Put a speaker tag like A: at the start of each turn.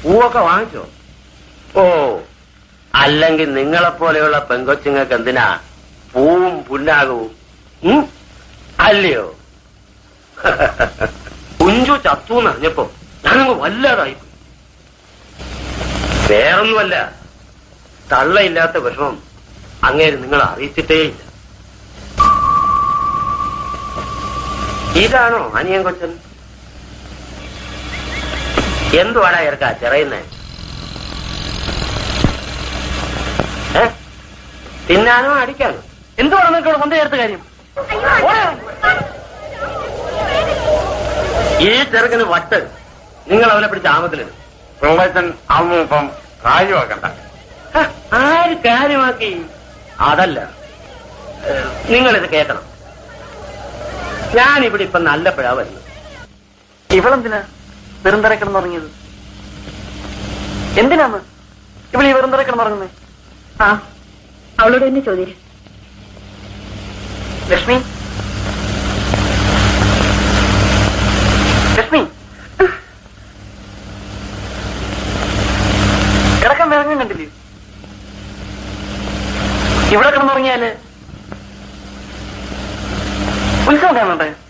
A: പൂവൊക്കെ വാങ്ങിച്ചോ ഓ അല്ലെങ്കിൽ നിങ്ങളെപ്പോലെയുള്ള പെങ്കൊച്ചുങ്ങൾക്ക് എന്തിനാ പൂവും പുന്നാകവും ഉം? അല്ലയോ കുഞ്ചു ചത്തു എന്നറിഞ്ഞപ്പോ ഞാനങ്ങ് വല്ലാതായി വേറൊന്നുമല്ല തള്ളയില്ലാത്ത വിഷമം അങ്ങേര് നിങ്ങൾ അറിയിച്ചിട്ടേയില്ല ഇതാണോ അനിയൻ കൊച്ചൻ എന്തുവാടാ ഇറക്കാ ചെറയുന്നേ ഏ? തിന്നാനോ അടിക്കാനോ
B: എന്തുവാണ് നിങ്ങൾക്ക് ഇവിടെ കൊണ്ടു ചേർത്ത കാര്യം
A: ഈ ചെറുക്കന് വട്ട് നിങ്ങൾ അവനെ പിടിച്ച് ആമത്തിലിടും
C: പിള്ളച്ചൻ അതൊന്നും ഇപ്പം കാര്യമാക്കണ്ട
A: ഹ, ആര് കാര്യമാക്കി അതല്ല ഏ, നിങ്ങളിത് കേൾക്കണം ഞാനിവിടെ ഇപ്പൊ നല്ല പിഴ വരുന്നു
B: ഇവളെന്തിനാ വെറും തറ കിടന്നുറങ്ങിയത് എന്തിനാന്ന് ഇവൾ ഈ വെറും തറ കിടന്നുറങ്ങുന്നേ
D: ആ അവളോട് തന്നെ ചോദ്യം
B: ലക്ഷ്മി ലക്ഷ്മി കിടക്കാൻ വേഗം കണ്ടില്ലേ ഇവിടെ കിടന്നുറങ്ങിയാല് ഉത്സവം കാണണ്ടേ